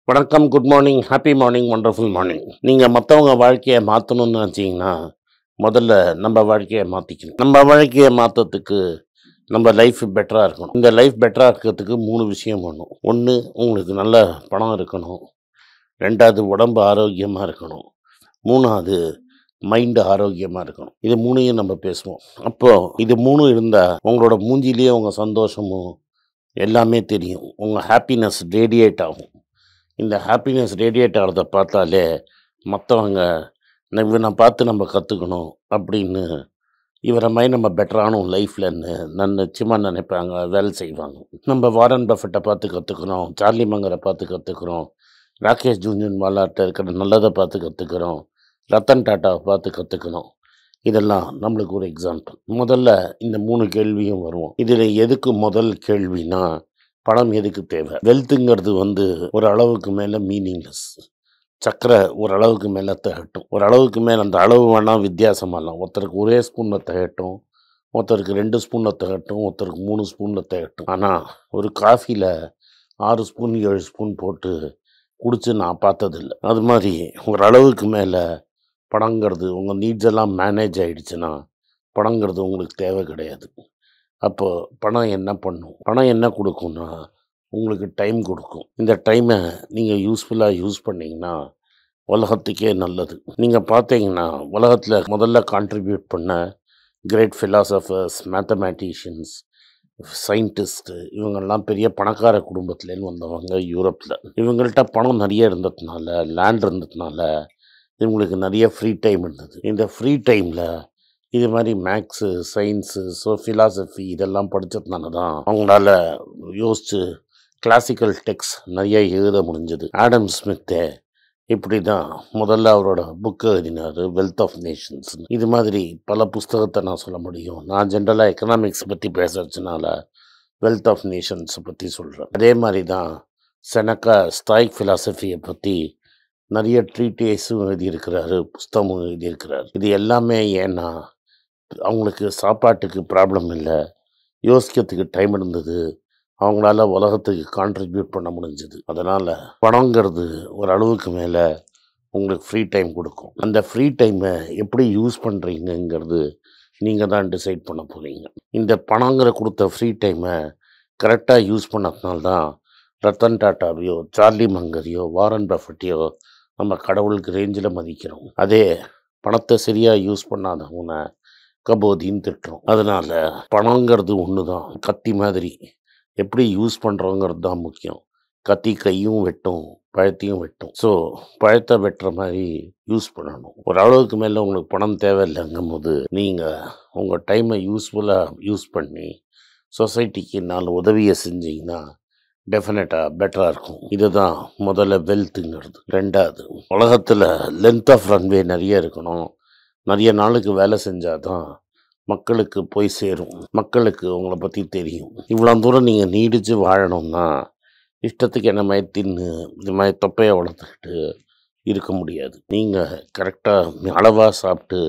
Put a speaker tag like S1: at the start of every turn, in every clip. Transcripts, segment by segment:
S1: வணக்கம் good morning happy morning wonderful morning நீங்கள் மற்றவங்க வாழ்க்கையை மாற்றணும்னு நினச்சிங்கன்னா முதல்ல நம்ம வாழ்க்கையை மாற்றிக்கணும் நம்ம வாழ்க்கையை மாற்றத்துக்கு நம்ம லைஃப் பெட்டராக இருக்கணும் இந்த லைஃப் பெட்டராக இருக்கிறதுக்கு மூணு விஷயம் வேணும் ஒன்று உங்களுக்கு நல்ல பணம் இருக்கணும் ரெண்டாவது உடம்பு ஆரோக்கியமாக இருக்கணும் மூணாவது மைண்டு ஆரோக்கியமாக இருக்கணும் இது மூணையும் நம்ம பேசுவோம் அப்போது இது மூணும் இருந்தால் உங்களோட மூஞ்சிலேயே உங்கள் சந்தோஷமும் எல்லாமே தெரியும் உங்கள் ஹாப்பினஸ் ரேடியேட் ஆகும் இந்த ஹாப்பினஸ் ரேடியேட் ஆகிறத பார்த்தாலே மற்றவங்க இவனை பார்த்து நம்ம கற்றுக்கணும் அப்படின்னு இவரை மாதிரி நம்ம பெட்டரானும் லைஃப்லன்னு நான் நிச்சயமாக நினைப்பாங்க வேலை செய்வாங்க நம்ம வாரன் பஃபெட்டை பார்த்து கற்றுக்குறோம் சார்லி மங்கரை பார்த்து கற்றுக்குறோம் ராகேஷ் ஜூன்ஜன் வாலாட்ட இருக்கிற நல்லதை பார்த்து கற்றுக்குறோம் ரத்தன் டாட்டாவை பார்த்து கற்றுக்கணும் இதெல்லாம் நம்மளுக்கு ஒரு எக்ஸாம்பிள் முதல்ல இந்த மூணு கேள்வியும் வருவோம் இதில் எதுக்கு முதல் கேள்வினா பணம் எதுக்கு தேவை வெல்த்துங்கிறது வந்து ஒரு அளவுக்கு மேலே மீனிங்லெஸ் சக்கரை ஒரு அளவுக்கு மேலே திகட்டும் ஒரு அளவுக்கு மேலே அந்த அளவு வேணால் வித்தியாசமாகலாம் ஒருத்தருக்கு ஒரே ஸ்பூனில் திகட்டும் ஒருத்தருக்கு ரெண்டு ஸ்பூனில் திகட்டும் ஒருத்தருக்கு மூணு ஸ்பூனில் திகட்டும் ஆனால் ஒரு காஃபியில் ஆறு ஸ்பூன் ஏழு ஸ்பூன் போட்டு குடிச்சு நான் பார்த்ததில்ல அது மாதிரி ஒரு அளவுக்கு மேலே பணங்கிறது உங்கள் நீட்ஸ் எல்லாம் மேனேஜ் ஆயிடுச்சுன்னா பணங்கிறது உங்களுக்கு தேவை கிடையாது அப்போ பணம் என்ன பண்ணும் பணம் என்ன கொடுக்கும்னா உங்களுக்கு டைம் கொடுக்கும் இந்த டைமை நீங்கள் யூஸ்ஃபுல்லாக யூஸ் பண்ணிங்கன்னா உலகத்துக்கே நல்லது நீங்கள் பார்த்தீங்கன்னா உலகத்தில் முதல்ல கான்ட்ரிபியூட் பண்ண கிரேட் ஃபிலாசபர்ஸ் மேத்தமேட்டிஷியன்ஸ் சயின்டிஸ்ட்டு இவங்கெல்லாம் பெரிய பணக்கார குடும்பத்துலேருந்து வந்தவங்க யூரோப்பில் இவங்கள்ட்ட பணம் நிறைய இருந்ததுனால லேண்ட் இருந்ததுனால இவங்களுக்கு நிறைய ஃப்ரீ டைம் இருந்தது இந்த ஃப்ரீ டைமில் இது மாதிரி மேக்ஸு சயின்ஸு ஸோ ஃபிலாசபி இதெல்லாம் படித்ததுனால தான் அவங்களால யோசித்து கிளாசிக்கல் டெக்ஸ்ட் நிறைய எழுத முடிஞ்சது ஆடம் ஸ்மித்தே இப்படி தான் முதல்ல அவரோட புக்கு எழுதினார் வெல்த் ஆஃப் நேஷன்ஸ் இது மாதிரி பல புஸ்தகத்தை நான் சொல்ல முடியும் நான் ஜென்ரலாக எக்கனாமிக்ஸ் பற்றி பேசுறதுனால வெல்த் ஆஃப் நேஷன்ஸ் பற்றி சொல்கிறேன் அதே மாதிரி தான் செனக்கா ஸ்டாய்க் ஃபிலாசபியை பற்றி நிறைய ட்ரீட்டேஸும் எழுதியிருக்கிறாரு புஸ்தகமும் எழுதியிருக்கிறாரு இது எல்லாமே ஏன்னா அவங்களுக்கு சாப்பாட்டுக்கு ப்ராப்ளம் இல்லை யோசிக்கிறதுக்கு டைம் இருந்தது அவங்களால உலகத்துக்கு கான்ட்ரிபியூட் பண்ண முடிஞ்சது அதனால் பணங்கிறது ஒரு அளவுக்கு மேலே உங்களுக்கு ஃப்ரீ டைம் கொடுக்கும் அந்த ஃப்ரீ டைமை எப்படி யூஸ் பண்ணுறீங்கங்கிறது நீங்கள் தான் டிசைட் பண்ண போகிறீங்க இந்த பணங்கிற கொடுத்த ஃப்ரீ டைமை கரெக்டாக யூஸ் பண்ணதுனால தான் ரத்தன் டாட்டாவையோ சார்லி மங்கரையோ வாரன் பஃபட்டையோ நம்ம கடவுளுக்கு ரேஞ்சில் மதிக்கிறோம் அதே பணத்தை சரியாக யூஸ் பண்ணாதவனை கபோதின்னு திட்டுறோம் அதனால் பணங்கிறது ஒன்று தான் கத்தி மாதிரி எப்படி யூஸ் பண்ணுறோங்கிறது தான் முக்கியம் கத்தி கையும் வெட்டும் பழத்தையும் வெட்டும் ஸோ பழத்தை வெட்டுற மாதிரி யூஸ் பண்ணணும் ஒரு அளவுக்கு மேலே உங்களுக்கு பணம் தேவையில்லைங்கும் போது நீங்கள் உங்கள் டைமை யூஸ்ஃபுல்லாக யூஸ் பண்ணி சொசைட்டிக்கு நாலு உதவியை செஞ்சீங்கன்னா டெஃபினட்டாக பெட்டராக இருக்கும் இதுதான் முதல்ல வெல்த்துங்கிறது ரெண்டாவது உலகத்தில் லென்த் ஆஃப் ரன்வே நிறைய இருக்கணும் நிறைய நாளுக்கு வேலை செஞ்சால் தான் மக்களுக்கு போய் சேரும் மக்களுக்கு உங்களை பற்றி தெரியும் இவ்வளோ தூரம் நீங்கள் நீடித்து வாழணும்னா இஷ்டத்துக்கு என்ன மாதிரி தின்னு இது மாதிரி தொப்பையை வளர்த்துக்கிட்டு இருக்க முடியாது நீங்கள் கரெக்டாக அளவாக சாப்பிட்டு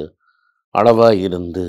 S1: அளவாக இருந்து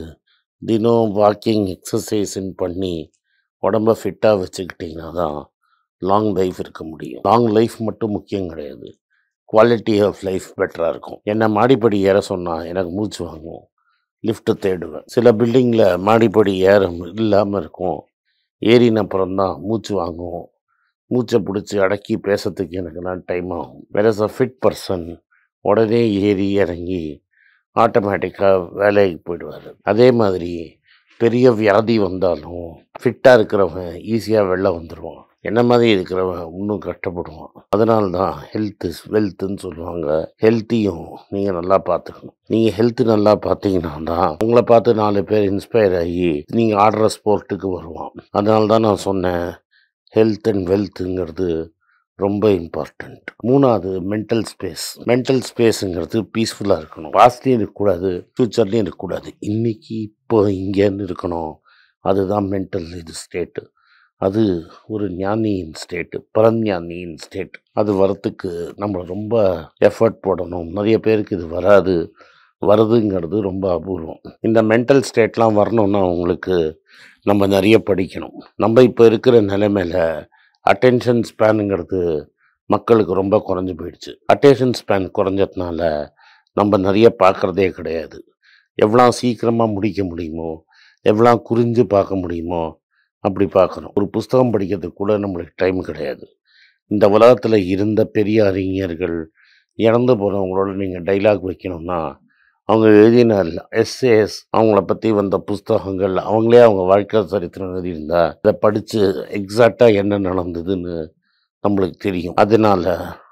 S1: தினம் வாக்கிங் எக்ஸசைஸ்ன்னு பண்ணி உடம்ப ஃபிட்டாக வச்சுக்கிட்டிங்கன்னா தான் லாங் லைஃப் இருக்க முடியும் லாங் லைஃப் மட்டும் முக்கியம் கிடையாது குவாலிட்டி ஆஃப் லைஃப் பெட்டராக இருக்கும் என்னை மாடிப்படி ஏற சொன்னால் எனக்கு மூச்சு வாங்கும் லிஃப்ட்டு தேடுவேன் சில பில்டிங்கில் மாடிப்படி ஏற இல்லாமல் இருக்கும் ஏறின அப்புறம் தான் மூச்சு வாங்கும் மூச்சை பிடிச்சி அடக்கி பேசுறதுக்கு எனக்கு நான் டைம் ஆகும் வேற அ ஃபிட் பர்சன் உடனே ஏறி இறங்கி ஆட்டோமேட்டிக்காக வேலைக்கு போயிடுவார் அதே மாதிரி பெரிய வியாதி வந்தாலும் ஃபிட்டாக இருக்கிறவன் ஈஸியாக வெளில வந்துடுவான் என்ன மாதிரி இருக்கிறவன் இன்னும் கஷ்டப்படுவான் அதனால தான் ஹெல்த் இஸ் வெல்த்துன்னு சொல்லுவாங்க ஹெல்த்தையும் நீங்கள் நல்லா பார்த்துக்கணும் நீங்கள் ஹெல்த்து நல்லா பார்த்தீங்கன்னா தான் உங்களை பார்த்து நாலு பேர் இன்ஸ்பயர் ஆகி நீங்கள் ஆடுற ஸ்போர்ட்டுக்கு வருவான் அதனால தான் நான் சொன்னேன் ஹெல்த் அண்ட் வெல்த்துங்கிறது ரொம்ப இம்பார்ட்டண்ட் மூணாவது மென்டல் ஸ்பேஸ் மென்டல் ஸ்பேஸுங்கிறது பீஸ்ஃபுல்லாக இருக்கணும் பாஸ்ட்லேயும் இருக்கக்கூடாது ஃப்யூச்சர்லேயும் இருக்கக்கூடாது இன்னைக்கு இப்போ இங்கேன்னு இருக்கணும் அதுதான் மென்டல் இது ஸ்டேட்டு அது ஒரு ஞானியின் ஸ்டேட்டு பரஞ்ஞானியின் ஸ்டேட் அது வரத்துக்கு நம்ம ரொம்ப எஃபர்ட் போடணும் நிறைய பேருக்கு இது வராது வருதுங்கிறது ரொம்ப அபூர்வம் இந்த மென்டல் ஸ்டேட்லாம் வரணும்னா உங்களுக்கு நம்ம நிறைய படிக்கணும் நம்ம இப்போ இருக்கிற நிலைமையில் அட்டென்ஷன் ஸ்பேனுங்கிறது மக்களுக்கு ரொம்ப குறைஞ்சு போயிடுச்சு அட்டேஷன் ஸ்பேன் குறைஞ்சதுனால நம்ம நிறைய பார்க்குறதே கிடையாது எவ்வளோ சீக்கிரமாக முடிக்க முடியுமோ எவ்வளோ குறிஞ்சு பார்க்க முடியுமோ அப்படி பார்க்குறோம் ஒரு புஸ்தகம் படிக்கிறதுக்கு கூட நம்மளுக்கு டைம் கிடையாது இந்த உலகத்தில் இருந்த பெரிய அறிஞர்கள் இறந்து போகிறவங்களோட நீங்கள் டைலாக் வைக்கணும்னா அவங்க எழுதின எஸ்ஏஎஸ் அவங்கள பற்றி வந்த புஸ்தகங்கள் அவங்களே அவங்க வாழ்க்கை சரித்திரம் எழுதியிருந்தா அதை படித்து எக்ஸாக்டாக என்ன நடந்ததுன்னு நம்மளுக்கு தெரியும் அதனால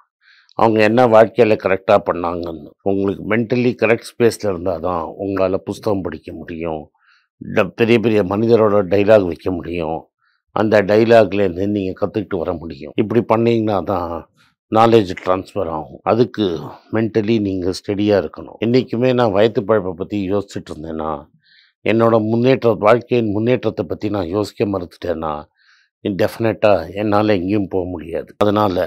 S1: அவங்க என்ன வாழ்க்கையில் கரெக்டாக பண்ணாங்கன்னு உங்களுக்கு மென்டலி கரெக்ட் ஸ்பேஸில் இருந்தால் தான் உங்களால் புஸ்தகம் படிக்க முடியும் ட- பெரிய பெரிய மனிதரோட டைலாக் வைக்க முடியும் அந்த டைலாக்லேருந்து நீங்கள் கற்றுக்கிட்டு வர முடியும் இப்படி பண்ணீங்கன்னா தான் நாலேஜ் ட்ரான்ஸ்ஃபர் ஆகும் அதுக்கு மென்டலி நீங்கள் ஸ்டெடியாக இருக்கணும் என்றைக்குமே நான் வயிற்று பழப்பை பற்றி யோசிச்சுட்டு இருந்தேன்னா என்னோட முன்னேற்ற வாழ்க்கையின் முன்னேற்றத்தை பற்றி நான் யோசிக்க மறுத்துட்டேன்னா டெஃபினட்டாக என்னால் எங்கேயும் போக முடியாது அதனால்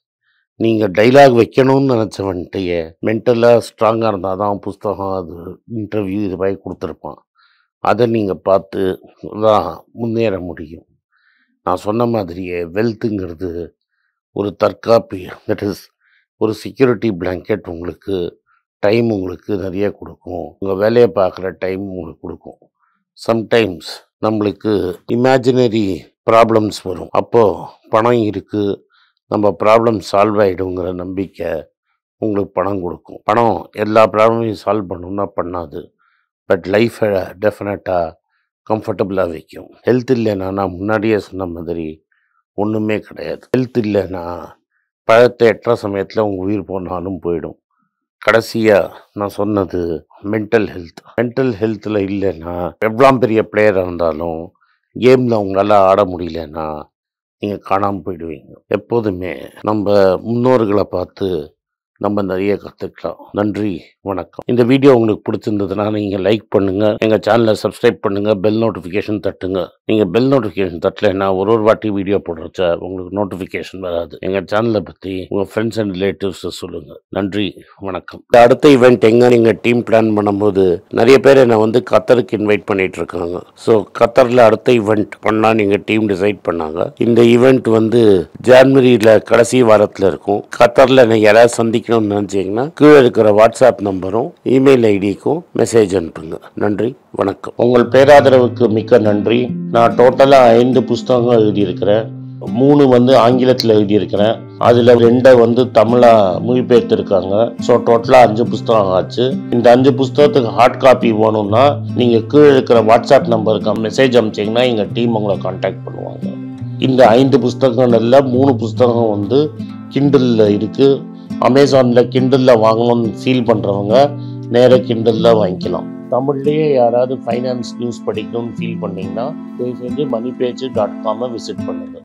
S1: நீங்கள் டைலாக் வைக்கணும்னு நினச்சவன்ட்டையே மென்டலாக ஸ்ட்ராங்காக இருந்தால் தான் புஸ்தகம் அது இன்டர்வியூ இது மாதிரி கொடுத்துருப்பான் அதை நீங்கள் பார்த்து தான் முன்னேற முடியும் நான் சொன்ன மாதிரியே வெல்த்துங்கிறது ஒரு தற்காப்பு தட் இஸ் ஒரு செக்யூரிட்டி blanket உங்களுக்கு டைம் உங்களுக்கு நிறைய கொடுக்கும் உங்கள் வேலையை பார்க்குற டைம் உங்களுக்கு கொடுக்கும் சம்டைம்ஸ் நம்மளுக்கு இமேஜினரி ப்ராப்ளம்ஸ் வரும் அப்போது பணம் இருக்குது நம்ம ப்ராப்ளம் சால்வ் ஆகிடுங்கிற நம்பிக்கை உங்களுக்கு பணம் கொடுக்கும் பணம் எல்லா ப்ராப்ளமையும் சால்வ் பண்ணணும்னா பண்ணாது பட் லைஃப்பை டெஃபினட்டாக கம்ஃபர்டபுளாக வைக்கும் ஹெல்த் இல்லைன்னா நான் முன்னாடியே சொன்ன மாதிரி ஒன்றுமே கிடையாது ஹெல்த் இல்லைன்னா பழத்தை எட்டுற சமயத்தில் உங்கள் உயிர் போனாலும் போயிடும் கடைசியாக நான் சொன்னது மென்டல் ஹெல்த் மென்டல் ஹெல்த்தில் இல்லைன்னா எவ்வளோ பெரிய பிளேயராக இருந்தாலும் கேமில் உங்களால் ஆட முடியலன்னா நீங்கள் காணாமல் போயிடுவீங்க எப்போதுமே நம்ம முன்னோர்களை பார்த்து நம்ம நிறைய கற்றுக்கலாம் நன்றி வணக்கம் இந்த வீடியோ உங்களுக்கு பிடிச்சிருந்ததுன்னா நீங்கள் லைக் பண்ணுங்கள் எங்கள் சேனலை சப்ஸ்கிரைப் பண்ணுங்கள் பெல் நோட்டிஃபிகேஷன் தட்டுங்க நீங்கள் பெல் நோட்டிஃபிகேஷன் தட்டலைன்னா ஒரு ஒரு வாட்டி வீடியோ போடுறச்ச உங்களுக்கு நோட்டிஃபிகேஷன் வராது எங்கள் சேனலை பற்றி உங்கள் ஃப்ரெண்ட்ஸ் அண்ட் ரிலேட்டிவ்ஸ் சொல்லுங்கள் நன்றி வணக்கம் இந்த அடுத்த ஈவெண்ட் எங்கே நீங்கள் டீம் பிளான் பண்ணும்போது நிறைய பேர் என்னை வந்து கத்தருக்கு இன்வைட் பண்ணிட்டு இருக்காங்க ஸோ கத்தரில் அடுத்த ஈவெண்ட் பண்ணால் நீங்கள் டீம் டிசைட் பண்ணாங்க இந்த ஈவெண்ட் வந்து ஜான்வரியில் கடைசி வாரத்தில் இருக்கும் கத்தரில் நீங்கள் யாராவது சந்திக்கணும்னு நினச்சிங்கன்னா கீழே இருக்கிற வாட்ஸ்அப் நம்பரும் இமெயில் ஐடிக்கும் மெசேஜ் அனுப்புங்க நன்றி வணக்கம் உங்கள் பேராதரவுக்கு மிக்க நன்றி நான் டோட்டலாக ஐந்து புஸ்தகங்கள் எழுதியிருக்கிறேன் மூணு வந்து ஆங்கிலத்தில் எழுதியிருக்கிறேன் அதில் ரெண்டை வந்து தமிழாக மொழிபெயர்த்திருக்காங்க ஸோ டோட்டலாக அஞ்சு புஸ்தகம் ஆச்சு இந்த அஞ்சு புஸ்தகத்துக்கு ஹார்ட் காப்பி வேணும்னா நீங்கள் கீழே இருக்கிற வாட்ஸ்அப் நம்பருக்கு மெசேஜ் அனுப்பிச்சிங்கன்னா எங்கள் டீம் உங்களை காண்டாக்ட் பண்ணுவாங்க இந்த ஐந்து புஸ்தகங்கள்ல மூணு புஸ்தகம் வந்து கிண்டலில் இருக்குது அமேசானில் கிண்டலில் வாங்கணும்னு ஃபீல் பண்ணுறவங்க நேராக கிண்டலில் வாங்கிக்கலாம் தமிழ்லேயே யாராவது ஃபைனான்ஸ் நியூஸ் படிக்கணும்னு ஃபீல் பண்ணீங்கன்னா தயவு செஞ்சு மணி பேஜ் டாட் காமை விசிட் பண்ணுங்கள்